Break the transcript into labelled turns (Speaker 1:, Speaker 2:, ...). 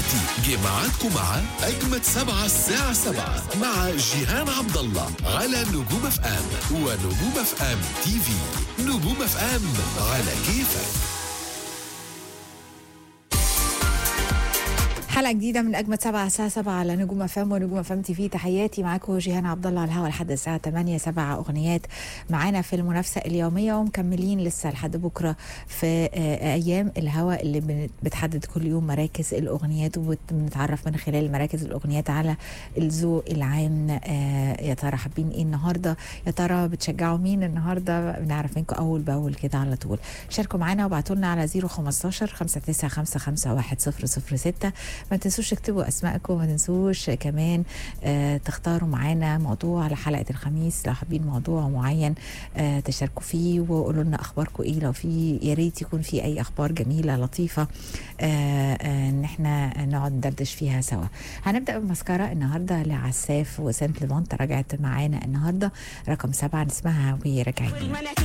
Speaker 1: دلوقتي جه ميعادكم مع أجمد سبعة الساعة سبعة مع جيهان عبد الله على نجوم اف ام ونجوم اف ام تي في نجوم اف ام على كيفك
Speaker 2: حلقة جديدة من أجمد سبعة الساعة سبعة على نجوم أفام ونجوم أفام تي في تحياتي معاكم جيهان عبد الله على الهوا لحد الساعة 8 سبعة أغنيات معانا في المنافسة اليومية ومكملين لسه لحد بكرة في آه، أيام الهوا اللي بن- بتحدد كل يوم مراكز الأغنيات وبنتعرف من خلال مراكز الأغنيات على الذوق العام آه، يا ترى حابين إيه النهاردة يا ترى بتشجعوا مين النهاردة بنعرف منكم أول بأول كده على طول شاركوا معانا وابعتوا لنا على 015 595510006 ما تنسوش تكتبوا اسمائكم وما تنسوش كمان آه تختاروا معانا موضوع لحلقه الخميس لو حابين موضوع معين آه تشاركوا فيه وقولوا لنا اخباركم ايه لو في يا ريت يكون في اي اخبار جميله لطيفه آه آه ان احنا نقعد ندردش فيها سوا هنبدا بمسكره النهارده لعساف وسانت ليفونت رجعت معانا النهارده رقم سبعه نسمعها وراجعين
Speaker 3: والمناخير